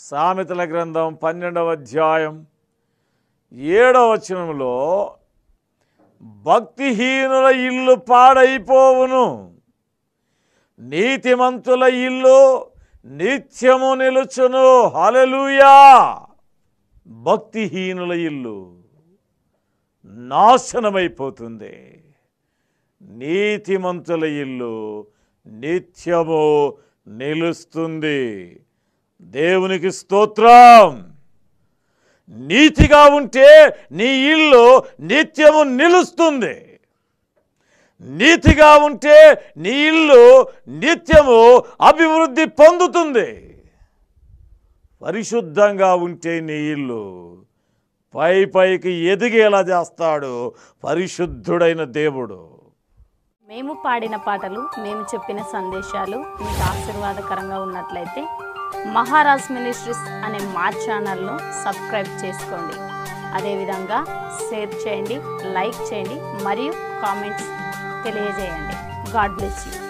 సామెతల గ్రంథం పన్నెండవ అధ్యాయం ఏడవ వచనంలో భక్తిహీనుల ఇల్లు పాడైపోవును నీతిమంతుల ఇల్లు నిత్యము నిలుచును హల్లెలూయా భక్తిహీనుల ఇల్లు నాశనమైపోతుంది నీతిమంతుల ఇల్లు నిత్యము నిలుస్తుంది దేవునికి స్తోత్రం నీతిగా ఉంటే నీ ఇల్లు నిత్యము నిలుస్తుంది నీతిగా ఉంటే నీ ఇల్లు నిత్యము అభివృద్ధి పొందుతుంది పరిశుద్ధంగా ఉంటే నీ ఇల్లు పై పైకి ఎదిగేలా చేస్తాడు పరిశుద్ధుడైన దేవుడు మేము పాడిన పాటలు మేము చెప్పిన సందేశాలు మీకు ఆశీర్వాదకరంగా ఉన్నట్లయితే మహారాజ్ మినిస్ట్రీస్ అనే మా ఛానల్ను సబ్స్క్రైబ్ చేసుకోండి అదేవిధంగా షేర్ చేయండి లైక్ చేయండి మరియు కామెంట్స్ తెలియజేయండి గాడ్ బ్లెస్ యూ